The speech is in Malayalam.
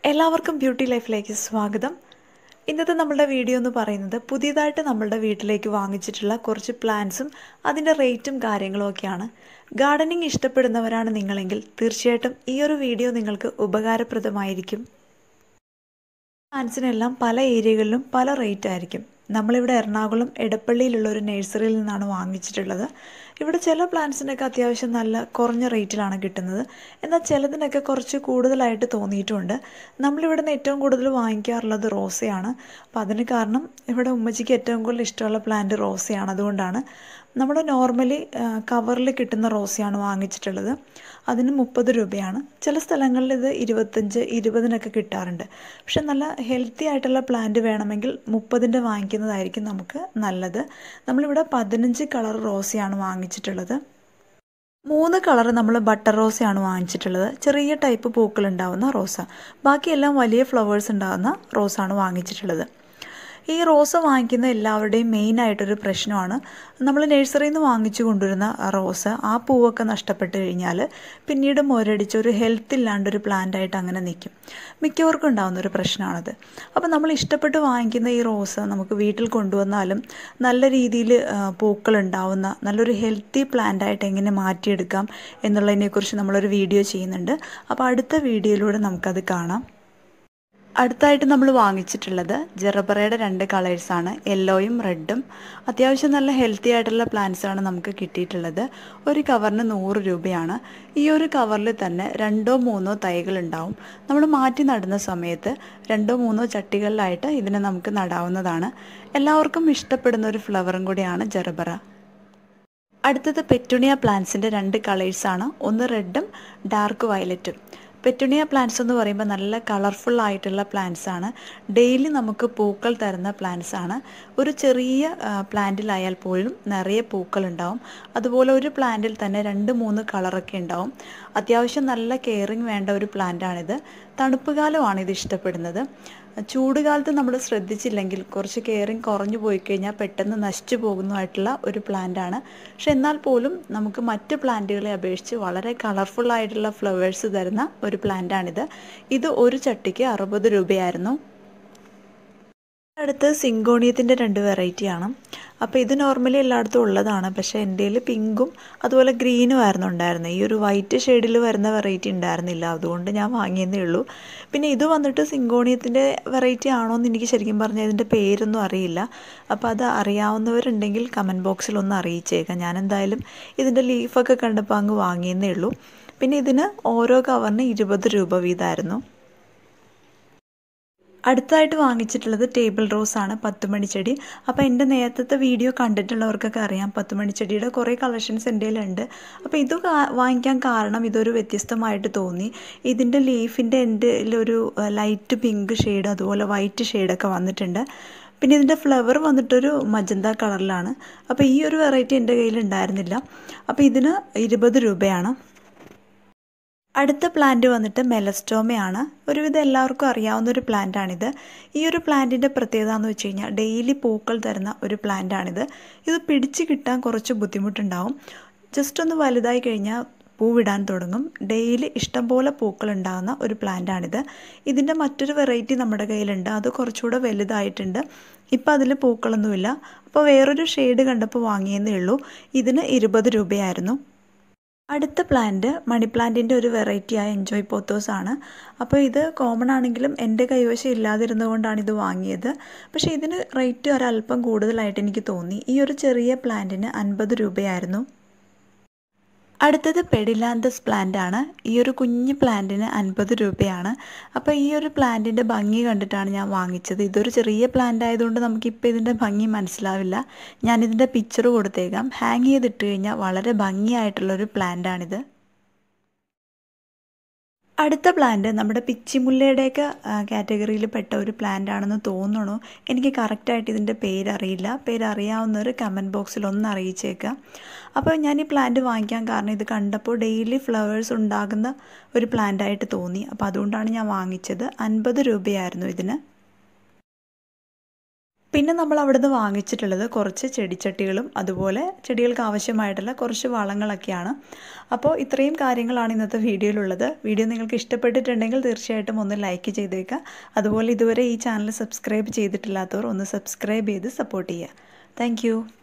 എല്ലാവർക്കും ബ്യൂട്ടി ലൈഫിലേക്ക് സ്വാഗതം ഇന്നത്തെ നമ്മളുടെ വീഡിയോ എന്ന് പറയുന്നത് പുതിയതായിട്ട് നമ്മളുടെ വീട്ടിലേക്ക് വാങ്ങിച്ചിട്ടുള്ള കുറച്ച് പ്ലാന്റ്സും അതിൻ്റെ റേറ്റും കാര്യങ്ങളും ഒക്കെയാണ് ഗാർഡനിങ് ഇഷ്ടപ്പെടുന്നവരാണ് നിങ്ങളെങ്കിൽ തീർച്ചയായിട്ടും ഈ ഒരു വീഡിയോ നിങ്ങൾക്ക് ഉപകാരപ്രദമായിരിക്കും പ്ലാന്റ്സിനെല്ലാം പല ഏരിയകളിലും പല റേറ്റ് ആയിരിക്കും നമ്മളിവിടെ എറണാകുളം എടപ്പള്ളിയിലുള്ള ഒരു നഴ്സറിയിൽ നിന്നാണ് വാങ്ങിച്ചിട്ടുള്ളത് ഇവിടെ ചില പ്ലാന്റ്സിനൊക്കെ അത്യാവശ്യം നല്ല കുറഞ്ഞ റേറ്റിലാണ് കിട്ടുന്നത് എന്നാൽ ചിലതിനൊക്കെ കുറച്ച് കൂടുതലായിട്ട് തോന്നിയിട്ടുമുണ്ട് നമ്മളിവിടെ നിന്ന് ഏറ്റവും കൂടുതൽ വാങ്ങിക്കാറുള്ളത് റോസയാണ് അപ്പോൾ അതിന് കാരണം ഇവിടെ ഉമ്മച്ചിക്ക് ഏറ്റവും കൂടുതൽ ഇഷ്ടമുള്ള പ്ലാന്റ് റോസയാണ് അതുകൊണ്ടാണ് നമ്മൾ നോർമലി കവറിൽ കിട്ടുന്ന റോസയാണ് വാങ്ങിച്ചിട്ടുള്ളത് അതിന് മുപ്പത് രൂപയാണ് ചില സ്ഥലങ്ങളിൽ ഇത് ഇരുപത്തഞ്ച് ഇരുപതിനൊക്കെ കിട്ടാറുണ്ട് പക്ഷെ നല്ല ഹെൽത്തി ആയിട്ടുള്ള പ്ലാന്റ് വേണമെങ്കിൽ മുപ്പതിൻ്റെ വാങ്ങിക്കുന്നതായിരിക്കും നമുക്ക് നല്ലത് നമ്മളിവിടെ പതിനഞ്ച് കളർ റോസയാണ് വാങ്ങിച്ചിട്ടുള്ളത് മൂന്ന് കളർ നമ്മൾ ബട്ടർ റോസയാണ് വാങ്ങിച്ചിട്ടുള്ളത് ചെറിയ ടൈപ്പ് പൂക്കൾ ഉണ്ടാവുന്ന റോസ ബാക്കിയെല്ലാം വലിയ ഫ്ലവേഴ്സ് ഉണ്ടാകുന്ന റോസാണ് വാങ്ങിച്ചിട്ടുള്ളത് ഈ റോസ വാങ്ങിക്കുന്ന എല്ലാവരുടെയും മെയിനായിട്ടൊരു പ്രശ്നമാണ് നമ്മൾ നഴ്സറിയിൽ നിന്ന് വാങ്ങിച്ചു കൊണ്ടുവരുന്ന റോസ് ആ പൂവൊക്കെ നഷ്ടപ്പെട്ട് കഴിഞ്ഞാൽ പിന്നീട് മുരടിച്ച് ഒരു ഹെൽത്ത് ഇല്ലാണ്ടൊരു പ്ലാന്റായിട്ട് അങ്ങനെ നിൽക്കും മിക്കവർക്കും ഉണ്ടാകുന്ന ഒരു പ്രശ്നമാണത് അപ്പോൾ നമ്മൾ ഇഷ്ടപ്പെട്ട് വാങ്ങിക്കുന്ന ഈ റോസ് നമുക്ക് വീട്ടിൽ കൊണ്ടുവന്നാലും നല്ല രീതിയിൽ പൂക്കൾ ഉണ്ടാവുന്ന നല്ലൊരു ഹെൽത്തി പ്ലാന്റായിട്ട് എങ്ങനെ മാറ്റിയെടുക്കാം എന്നുള്ളതിനെക്കുറിച്ച് നമ്മളൊരു വീഡിയോ ചെയ്യുന്നുണ്ട് അപ്പോൾ അടുത്ത വീഡിയോയിലൂടെ നമുക്കത് കാണാം അടുത്തായിട്ട് നമ്മൾ വാങ്ങിച്ചിട്ടുള്ളത് ജെറബറയുടെ രണ്ട് കളേഴ്സാണ് യെല്ലോയും റെഡും അത്യാവശ്യം നല്ല ഹെൽത്തി ആയിട്ടുള്ള പ്ലാന്റ്സാണ് നമുക്ക് കിട്ടിയിട്ടുള്ളത് ഒരു കവറിന് നൂറ് രൂപയാണ് ഈ ഒരു കവറിൽ തന്നെ രണ്ടോ മൂന്നോ തൈകൾ ഉണ്ടാവും നമ്മൾ മാറ്റി നടുന്ന സമയത്ത് രണ്ടോ മൂന്നോ ചട്ടികളിലായിട്ട് ഇതിനെ നമുക്ക് നടാവുന്നതാണ് എല്ലാവർക്കും ഇഷ്ടപ്പെടുന്ന ഒരു ഫ്ലവറും കൂടിയാണ് ജെറബറ അടുത്തത് പെറ്റുണിയ പ്ലാന്റ്സിൻ്റെ രണ്ട് കളേഴ്സാണ് ഒന്ന് റെഡും ഡാർക്ക് വയലറ്റും പെറ്റുണിയ പ്ലാന്റ്സ് എന്ന് പറയുമ്പോൾ നല്ല കളർഫുൾ ആയിട്ടുള്ള പ്ലാന്റ്സ് ആണ് ഡെയിലി നമുക്ക് പൂക്കൾ തരുന്ന പ്ലാന്റ്സ് ആണ് ഒരു ചെറിയ പ്ലാന്റിലായാൽ പോലും നിറയെ പൂക്കൾ ഉണ്ടാവും അതുപോലെ ഒരു പ്ലാന്റിൽ തന്നെ രണ്ട് മൂന്ന് കളറൊക്കെ ഉണ്ടാവും അത്യാവശ്യം നല്ല കെയറിങ് വേണ്ട ഒരു പ്ലാന്റാണിത് തണുപ്പ് കാലമാണ് ഇത് ഇഷ്ടപ്പെടുന്നത് ചൂടുകാലത്ത് നമ്മൾ ശ്രദ്ധിച്ചില്ലെങ്കിൽ കുറച്ച് കെയറിങ് കുറഞ്ഞു പോയി കഴിഞ്ഞാൽ പെട്ടെന്ന് നശിച്ചു പോകുന്നതായിട്ടുള്ള ഒരു പ്ലാന്റാണ് പക്ഷെ എന്നാൽ പോലും നമുക്ക് മറ്റ് പ്ലാന്റുകളെ അപേക്ഷിച്ച് വളരെ കളർഫുൾ ആയിട്ടുള്ള ഫ്ലവേഴ്സ് തരുന്ന ഒരു പ്ലാന്റാണിത് ഇത് ഒരു ചട്ടിക്ക് അറുപത് രൂപയായിരുന്നു അടുത്ത് സിങ്കോണിയത്തിൻ്റെ രണ്ട് വെറൈറ്റിയാണ് അപ്പോൾ ഇത് നോർമലി എല്ലായിടത്തും ഉള്ളതാണ് പക്ഷേ എൻ്റെ കയ്യിൽ പിങ്കും അതുപോലെ ഗ്രീനും ആയിരുന്നു ഉണ്ടായിരുന്നത് ഈ ഒരു വൈറ്റ് ഷെയ്ഡിൽ വരുന്ന വെറൈറ്റി ഉണ്ടായിരുന്നില്ല അതുകൊണ്ട് ഞാൻ വാങ്ങിയതേ ഉള്ളൂ പിന്നെ ഇത് വന്നിട്ട് സിങ്കോണിയത്തിൻ്റെ വെറൈറ്റി ആണോ എന്ന് എനിക്ക് ശരിക്കും പറഞ്ഞാൽ ഇതിൻ്റെ പേരൊന്നും അറിയില്ല അപ്പോൾ അത് അറിയാവുന്നവരുണ്ടെങ്കിൽ കമൻറ്റ് ബോക്സിൽ ഒന്ന് അറിയിച്ചേക്കാം ഞാൻ എന്തായാലും ഇതിൻ്റെ ലീഫൊക്കെ കണ്ടപ്പോൾ അങ്ങ് വാങ്ങിയെന്നേ ഉള്ളൂ പിന്നെ ഇതിന് ഓരോ കവറിന് ഇരുപത് രൂപ വീതമായിരുന്നു അടുത്തായിട്ട് വാങ്ങിച്ചിട്ടുള്ളത് ടേബിൾ റോസ് ആണ് പത്തുമണിച്ചെടി അപ്പോൾ എൻ്റെ നേരത്തെ വീഡിയോ കണ്ടിട്ടുള്ളവർക്കൊക്കെ അറിയാം പത്തുമണിച്ചെടിയുടെ കുറേ കളക്ഷൻസ് എൻ്റെ കയ്യിലുണ്ട് അപ്പോൾ ഇത് വാങ്ങിക്കാൻ കാരണം ഇതൊരു വ്യത്യസ്തമായിട്ട് തോന്നി ഇതിൻ്റെ ലീഫിൻ്റെ എൻ്റെ ഒരു ലൈറ്റ് പിങ്ക് ഷെയ്ഡ് അതുപോലെ വൈറ്റ് ഷെയ്ഡൊക്കെ വന്നിട്ടുണ്ട് പിന്നെ ഇതിൻ്റെ ഫ്ലവർ വന്നിട്ടൊരു മജന്ത കളറിലാണ് അപ്പോൾ ഈ ഒരു വെറൈറ്റി എൻ്റെ കയ്യിൽ ഉണ്ടായിരുന്നില്ല അപ്പോൾ ഇതിന് ഇരുപത് രൂപയാണ് അടുത്ത പ്ലാന്റ് വന്നിട്ട് മെലസ്റ്റോമയാണ് ഒരുവിധം എല്ലാവർക്കും അറിയാവുന്ന ഒരു പ്ലാന്റാണിത് ഈ ഒരു പ്ലാന്റിൻ്റെ പ്രത്യേകത എന്ന് വെച്ച് കഴിഞ്ഞാൽ ഡെയിലി പൂക്കൾ തരുന്ന ഒരു പ്ലാന്റാണിത് ഇത് പിടിച്ച് കിട്ടാൻ കുറച്ച് ബുദ്ധിമുട്ടുണ്ടാവും ജസ്റ്റ് ഒന്ന് വലുതായി കഴിഞ്ഞാൽ പൂവിടാൻ തുടങ്ങും ഡെയിലി ഇഷ്ടംപോലെ പൂക്കൾ ഉണ്ടാകുന്ന ഒരു പ്ലാന്റാണിത് ഇതിൻ്റെ മറ്റൊരു വെറൈറ്റി നമ്മുടെ കയ്യിലുണ്ട് അത് കുറച്ചുകൂടെ വലുതായിട്ടുണ്ട് ഇപ്പോൾ അതിൽ പൂക്കളൊന്നുമില്ല അപ്പോൾ വേറൊരു ഷെയ്ഡ് കണ്ടപ്പോൾ വാങ്ങിയെന്നേ ഉള്ളൂ ഇതിന് ഇരുപത് രൂപയായിരുന്നു അടുത്ത പ്ലാന്റ് മണി പ്ലാന്റിൻ്റെ ഒരു വെറൈറ്റിയായ എൻജോയ് പോത്തോസ് ആണ് അപ്പോൾ ഇത് കോമൺ ആണെങ്കിലും എൻ്റെ കൈവശം ഇല്ലാതിരുന്നുകൊണ്ടാണ് ഇത് വാങ്ങിയത് പക്ഷേ ഇതിന് റേറ്റ് ഒരല്പം കൂടുതലായിട്ട് എനിക്ക് തോന്നി ഈ ഒരു ചെറിയ പ്ലാന്റിന് അൻപത് രൂപയായിരുന്നു അടുത്തത് പെഡിലാന്തസ് പ്ലാന്റ് ആണ് ഈ ഒരു കുഞ്ഞ് പ്ലാന്റിന് അൻപത് രൂപയാണ് അപ്പോൾ ഈ ഒരു പ്ലാന്റിൻ്റെ ഭംഗി കണ്ടിട്ടാണ് ഞാൻ വാങ്ങിച്ചത് ഇതൊരു ചെറിയ പ്ലാന്റ് ആയതുകൊണ്ട് നമുക്കിപ്പോൾ ഇതിൻ്റെ ഭംഗി മനസ്സിലാവില്ല ഞാനിതിൻ്റെ പിക്ചർ കൊടുത്തേക്കാം ഹാങ് ചെയ്തിട്ട് കഴിഞ്ഞാൽ വളരെ ഭംഗിയായിട്ടുള്ളൊരു പ്ലാന്റാണിത് അടുത്ത പ്ലാന്റ് നമ്മുടെ പിച്ചിമുല്ലയുടെയൊക്കെ കാറ്റഗറിയിൽ പെട്ട ഒരു പ്ലാന്റ് ആണെന്ന് തോന്നുന്നു എനിക്ക് കറക്റ്റായിട്ട് ഇതിൻ്റെ പേരറിയില്ല പേരറിയാവുന്നവർ കമൻറ്റ് ബോക്സിൽ ഒന്ന് അറിയിച്ചേക്കാം അപ്പോൾ ഞാൻ ഈ പ്ലാന്റ് വാങ്ങിക്കാൻ കാരണം ഇത് കണ്ടപ്പോൾ ഡെയിലി ഫ്ലവേഴ്സ് ഉണ്ടാകുന്ന ഒരു പ്ലാന്റായിട്ട് തോന്നി അപ്പോൾ അതുകൊണ്ടാണ് ഞാൻ വാങ്ങിച്ചത് അൻപത് രൂപയായിരുന്നു ഇതിന് പിന്നെ നമ്മൾ അവിടുന്ന് വാങ്ങിച്ചിട്ടുള്ളത് കുറച്ച് ചെടിച്ചട്ടികളും അതുപോലെ ചെടികൾക്ക് ആവശ്യമായിട്ടുള്ള കുറച്ച് വളങ്ങളൊക്കെയാണ് അപ്പോൾ ഇത്രയും കാര്യങ്ങളാണ് ഇന്നത്തെ വീഡിയോയിലുള്ളത് വീഡിയോ നിങ്ങൾക്ക് ഇഷ്ടപ്പെട്ടിട്ടുണ്ടെങ്കിൽ തീർച്ചയായിട്ടും ഒന്ന് ലൈക്ക് ചെയ്തേക്കുക അതുപോലെ ഇതുവരെ ഈ ചാനൽ സബ്സ്ക്രൈബ് ചെയ്തിട്ടില്ലാത്തവർ ഒന്ന് സബ്സ്ക്രൈബ് ചെയ്ത് സപ്പോർട്ട് ചെയ്യുക താങ്ക്